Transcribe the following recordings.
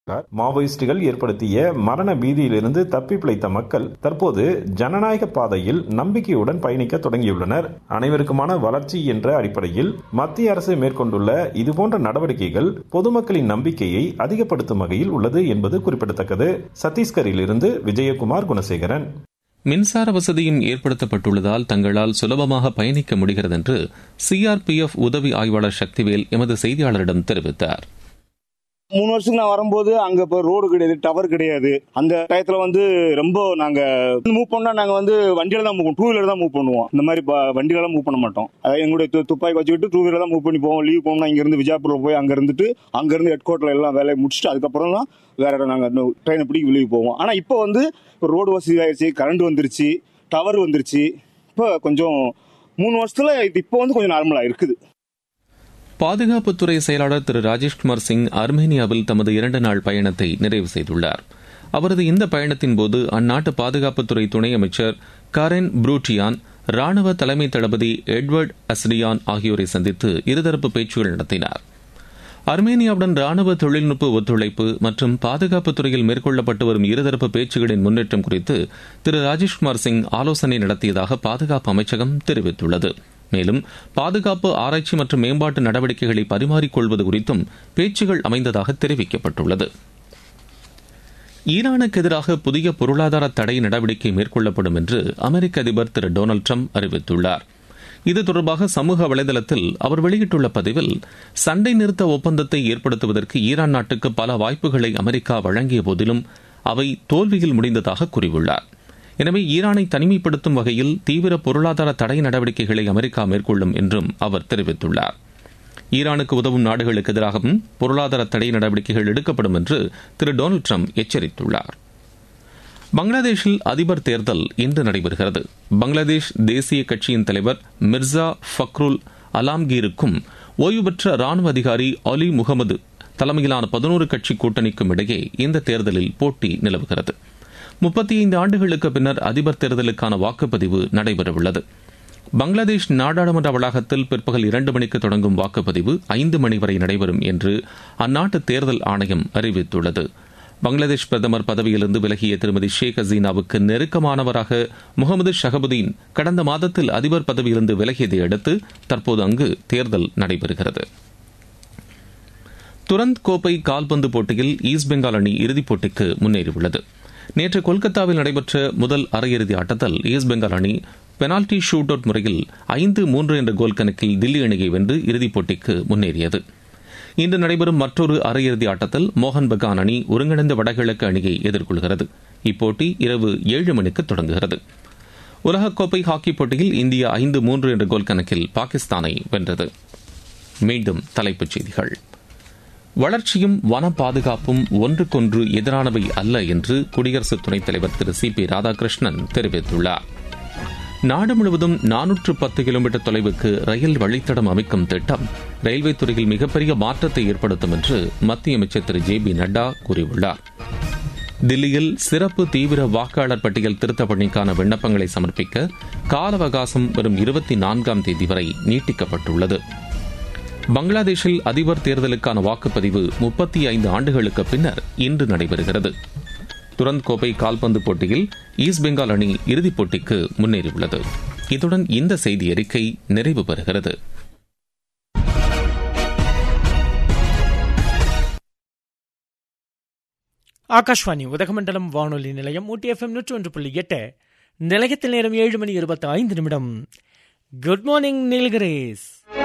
மாவோயிஸ்டுகள் ஏற்படுத்திய மரண பீதியிலிருந்து தப்பி பிழைத்த மக்கள் தற்போது ஜனநாயக பாதையில் நம்பிக்கையுடன் பயணிக்க தொடங்கியுள்ளனர் அனைவருக்குமான வளர்ச்சி என்ற அடிப்படையில் மத்திய அரசு மேற்கொண்டுள்ள இதுபோன்ற நடவடிக்கைகள் பொதுமக்களின் நம்பிக்கையை அதிகப்படுத்தும் வகையில் உள்ளது என்பது குறிப்பிடத்தக்கது சத்தீஸ்கரில் இருந்து விஜயகுமார் குணசேகரன் மின்சார வசதியும் ஏற்படுத்தப்பட்டுள்ளதால் தங்களால் சுலபமாக பயணிக்க முடிகிறது என்று சிஆர்பிஎஃப் உதவி ஆய்வாளர் சக்திவேல் எமது செய்தியாளரிடம் தெரிவித்தார் மூணு வருஷத்துக்கு நான் வரும்போது அங்க இப்போ ரோடு கிடையாது டவர் கிடையாது அந்த டயத்துல வந்து ரொம்ப நாங்க மூவ் பண்ணா நாங்க வந்து வண்டியில தான் மூவ் டூ வீலர் தான் மூவ் பண்ணுவோம் இந்த மாதிரி ப- வண்டியில எல்லாம் மூவ் பண்ண மாட்டோம் அதாவது எங்களுடைய து- துப்பாக்கி வச்சுக்கிட்டு டூ வீலர் தான் மூவ் பண்ணி போவோம் லீவ் போனோம்னா இங்க இருந்து விஜயபுரல போய் அங்க இருந்துட்டு அங்க இருந்து ஹெட் கோர்ட்ல எல்லாம் வேலையை முடிச்சுட்டு அதுக்கப்புறம் தான் வேற இடம் நாங்க ட்ரெயினை பிடிக்க வெளியே போவோம் ஆனா இப்போ வந்து ரோடு வசதி ஆயிடுச்சு கரண்ட் வந்துருச்சு டவர் வந்துருச்சு இப்போ கொஞ்சம் மூணு வருஷத்துல இது இப்போ வந்து கொஞ்சம் நார்மலா இருக்குது பாதுகாப்புத்துறை செயலாளர் திரு ராஜேஷ்குமார் சிங் அர்மேனியாவில் தமது இரண்டு நாள் பயணத்தை நிறைவு செய்துள்ளார் அவரது இந்த பயணத்தின் போது அந்நாட்டு பாதுகாப்புத்துறை துணை அமைச்சர் காரென் ப்ரூட்டியான் ராணுவ தலைமை தளபதி எட்வர்ட் அஸ்ரியான் ஆகியோரை சந்தித்து இருதரப்பு பேச்சுகள் நடத்தினார் அர்மேனியாவுடன் ராணுவ தொழில்நுட்ப ஒத்துழைப்பு மற்றும் பாதுகாப்புத் துறையில் மேற்கொள்ளப்பட்டு வரும் இருதரப்பு பேச்சுகளின் முன்னேற்றம் குறித்து திரு ராஜேஷ்குமார் சிங் ஆலோசனை நடத்தியதாக பாதுகாப்பு அமைச்சகம் தெரிவித்துள்ளது மேலும் பாதுகாப்பு ஆராய்ச்சி மற்றும் மேம்பாட்டு நடவடிக்கைகளை பரிமாறிக்கொள்வது குறித்தும் பேச்சுகள் அமைந்ததாக தெரிவிக்கப்பட்டுள்ளது ஈரானுக்கு எதிராக புதிய பொருளாதார தடை நடவடிக்கை மேற்கொள்ளப்படும் என்று அமெரிக்க அதிபர் திரு டொனால்டு ட்ரம்ப் அறிவித்துள்ளார் இது தொடர்பாக சமூக வலைதளத்தில் அவர் வெளியிட்டுள்ள பதிவில் சண்டை நிறுத்த ஒப்பந்தத்தை ஏற்படுத்துவதற்கு ஈரான் நாட்டுக்கு பல வாய்ப்புகளை அமெரிக்கா வழங்கிய போதிலும் அவை தோல்வியில் முடிந்ததாக கூறியுள்ளார் எனவே ஈரானை தனிமைப்படுத்தும் வகையில் தீவிர பொருளாதார தடை நடவடிக்கைகளை அமெரிக்கா மேற்கொள்ளும் என்றும் அவர் தெரிவித்துள்ளார் ஈரானுக்கு உதவும் நாடுகளுக்கு எதிராகவும் பொருளாதார தடை நடவடிக்கைகள் எடுக்கப்படும் என்று திரு டொனால்டு ட்ரம்ப் எச்சரித்துள்ளார் பங்களாதேஷில் அதிபர் தேர்தல் இன்று நடைபெறுகிறது பங்களாதேஷ் தேசிய கட்சியின் தலைவர் மிர்சா ஃபக்ருல் அலாம்கீருக்கும் ஓய்வு பெற்ற ராணுவ அதிகாரி அலி முகமது தலைமையிலான பதினோரு கட்சி கூட்டணிக்கும் இடையே இந்த தேர்தலில் போட்டி நிலவுகிறது முப்பத்தி ஐந்து ஆண்டுகளுக்கு பின்னர் அதிபர் தேர்தலுக்கான வாக்குப்பதிவு நடைபெறவுள்ளது பங்களாதேஷ் நாடாளுமன்ற வளாகத்தில் பிற்பகல் இரண்டு மணிக்கு தொடங்கும் வாக்குப்பதிவு ஐந்து மணி வரை நடைபெறும் என்று அந்நாட்டு தேர்தல் ஆணையம் அறிவித்துள்ளது பங்களாதேஷ் பிரதமர் பதவியிலிருந்து விலகிய திருமதி ஷேக் ஹசீனாவுக்கு நெருக்கமானவராக முகமது ஷஹபுதீன் கடந்த மாதத்தில் அதிபர் பதவியிலிருந்து விலகியதை அடுத்து தற்போது அங்கு தேர்தல் நடைபெறுகிறது துரந்த் கோப்பை கால்பந்து போட்டியில் ஈஸ்ட் பெங்கால் அணி இறுதிப் போட்டிக்கு முன்னேறியுள்ளது நேற்று கொல்கத்தாவில் நடைபெற்ற முதல் அரையிறுதி ஆட்டத்தில் ஈஸ்ட் பெங்கால் அணி பெனால்டி ஷூட் அவுட் முறையில் ஐந்து மூன்று என்ற கோல் கணக்கில் தில்லி அணியை வென்று இறுதிப் போட்டிக்கு முன்னேறியது இன்று நடைபெறும் மற்றொரு அரையிறுதி ஆட்டத்தில் மோகன் பகான் அணி ஒருங்கிணைந்த வடகிழக்கு அணியை எதிர்கொள்கிறது இப்போட்டி இரவு ஏழு மணிக்கு தொடங்குகிறது உலகக்கோப்பை ஹாக்கி போட்டியில் இந்தியா ஐந்து மூன்று என்ற கோல் கணக்கில் பாகிஸ்தானை வென்றது மீண்டும் தலைப்புச் செய்திகள் வளர்ச்சியும் வன பாதுகாப்பும் ஒன்றுக்கொன்று எதிரானவை அல்ல என்று குடியரசு துணைத் தலைவர் திரு சி பி ராதாகிருஷ்ணன் தெரிவித்துள்ளார் நாடு முழுவதும் நானூற்று பத்து கிலோமீட்டர் தொலைவுக்கு ரயில் வழித்தடம் அமைக்கும் திட்டம் ரயில்வே துறையில் மிகப்பெரிய மாற்றத்தை ஏற்படுத்தும் என்று மத்திய அமைச்சர் திரு ஜே பி நட்டா கூறியுள்ளார் தில்லியில் சிறப்பு தீவிர வாக்காளர் பட்டியல் திருத்த பணிக்கான விண்ணப்பங்களை சமர்ப்பிக்க கால அவகாசம் வரும் இருபத்தி நான்காம் தேதி வரை நீட்டிக்கப்பட்டுள்ளது பங்களாதேஷில் அதிபர் தேர்தலுக்கான வாக்குப்பதிவு முப்பத்தி ஐந்து ஆண்டுகளுக்கு பின்னர் இன்று நடைபெறுகிறது துரந்த் கோப்பை கால்பந்து போட்டியில் ஈஸ்ட் பெங்கால் அணி இறுதிப் போட்டிக்கு முன்னேறியுள்ளது இத்துடன் இந்த செய்தி அறிக்கை நிறைவு பெறுகிறது ஆகாஷ்வாணி உதகமண்டலம் வானொலி நிலையம் ஊட்டி எஃப்எம் நூற்றி ஒன்று புள்ளி எட்டு நிலையத்தில் நேரம் ஏழு மணி இருபத்தி ஐந்து நிமிடம் good morning Nilgiris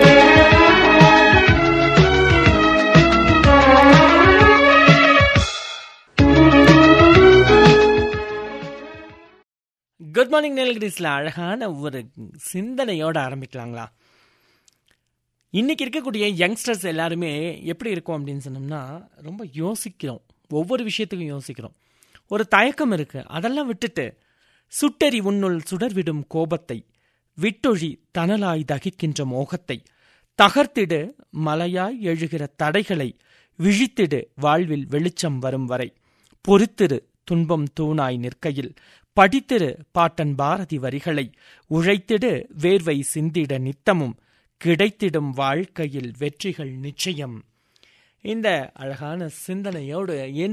good morning நீல்கிரேஸில் அழகான ஒரு சிந்தனையோட ஆரம்பிக்கலாங்களா இன்னைக்கு இருக்கக்கூடிய யங்ஸ்டர்ஸ் எல்லாருமே எப்படி இருக்கும் அப்படின்னு சொன்னோம்னா ரொம்ப யோசிக்கிறோம் ஒவ்வொரு விஷயத்துக்கும் யோசிக்கிறோம் ஒரு தயக்கம் இருக்கு அதெல்லாம் விட்டுட்டு சுட்டெறி உன்னுள் சுடர்விடும் கோபத்தை விட்டொழி தனலாய் தகிக்கின்ற மோகத்தை தகர்த்திடு மலையாய் எழுகிற தடைகளை விழித்திடு வாழ்வில் வெளிச்சம் வரும் வரை பொறுத்திரு துன்பம் தூணாய் நிற்கையில் படித்திரு பாட்டன் பாரதி வரிகளை உழைத்திடு வேர்வை சிந்திட நித்தமும் கிடைத்திடும் வாழ்க்கையில் வெற்றிகள் நிச்சயம் இந்த அழகான சிந்தனையோடு என்